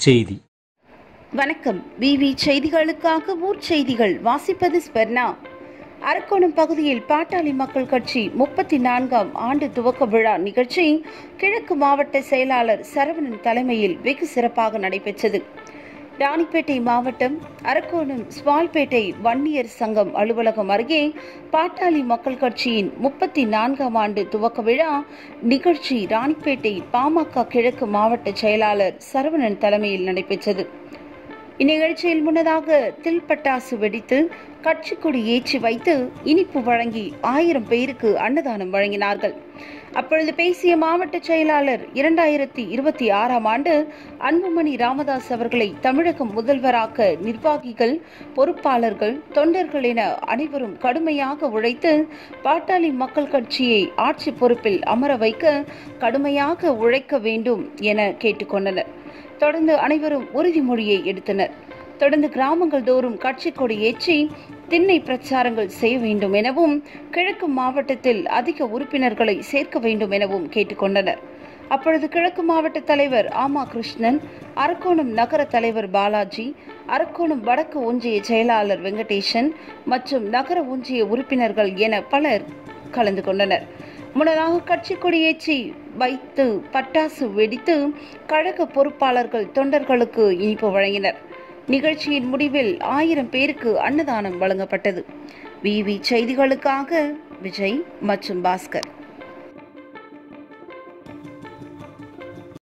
செய்தி வணக்கம் விவி செய்திகளுக்காக ஊர் செய்திகள் வாசிப்பது ஸ்பெர்னா அரக்கோணம் பகுதியில் பாட்டாளி மக்கள் கட்சி முப்பத்தி நான்காம் ஆண்டு துவக்க விழா நிகழ்ச்சி கிழக்கு மாவட்ட செயலாளர் சரவணன் தலைமையில் வெகு சிறப்பாக நடைபெற்றது ராணிப்பேட்டை மாவட்டம் அரக்கோணம் ஸ்வால்பேட்டை வன்னியர் சங்கம் அலுவலகம் அருகே பாட்டாளி மக்கள் கட்சியின் முப்பத்தி நான்காம் ஆண்டு துவக்க விழா நிகழ்ச்சி ராணிப்பேட்டை பாமக கிழக்கு மாவட்ட செயலாளர் சரவணன் தலைமையில் நடைபெற்றது இந்நிகழ்ச்சியில் முன்னதாக தில் பட்டாசு வெடித்து கட்சி கொடி ஏற்றி வைத்து இனிப்பு வழங்கி ஆயிரம் பேருக்கு அன்னதானம் வழங்கினார்கள் அப்பொழுது பேசிய மாவட்ட செயலாளர் இரண்டாயிரத்தி இருபத்தி ஆறாம் ஆண்டு அன்புமணி ராமதாஸ் அவர்களை தமிழக முதல்வராக்க நிர்வாகிகள் பொறுப்பாளர்கள் தொண்டர்கள் என அனைவரும் கடுமையாக உழைத்து பாட்டாளி மக்கள் கட்சியை ஆட்சி பொறுப்பில் அமர வைக்க கடுமையாக உழைக்க வேண்டும் என கேட்டுக்கொண்டனர் தொடர்ந்து அனைவரும் உறுதிமொழியை எடுத்தனர் தொடர்ந்து கிராமங்கள் தோறும் கட்சி கொடி ஏற்றி திண்ணை பிரச்சாரங்கள் செய்ய வேண்டும் எனவும் கிழக்கு மாவட்டத்தில் அதிக உறுப்பினர்களை சேர்க்க வேண்டும் எனவும் கேட்டுக்கொண்டனர் அப்பொழுது கிழக்கு மாவட்ட தலைவர் ஆமா கிருஷ்ணன் அரக்கோணம் நகர தலைவர் பாலாஜி அரக்கோணம் வடக்கு ஒன்றிய செயலாளர் வெங்கடேசன் மற்றும் நகர ஒன்றிய உறுப்பினர்கள் என பலர் கலந்து கொண்டனர் முன்னதாக கட்சி கொடியேற்றி வைத்து பட்டாசு வெடித்து கழக பொறுப்பாளர்கள் தொண்டர்களுக்கு இனிப்பு வழங்கினர் நிகழ்ச்சியின் முடிவில் ஆயிரம் பேருக்கு அன்னதானம் வழங்கப்பட்டது விவி செய்திகளுக்காக விஜய் மற்றும் பாஸ்கர்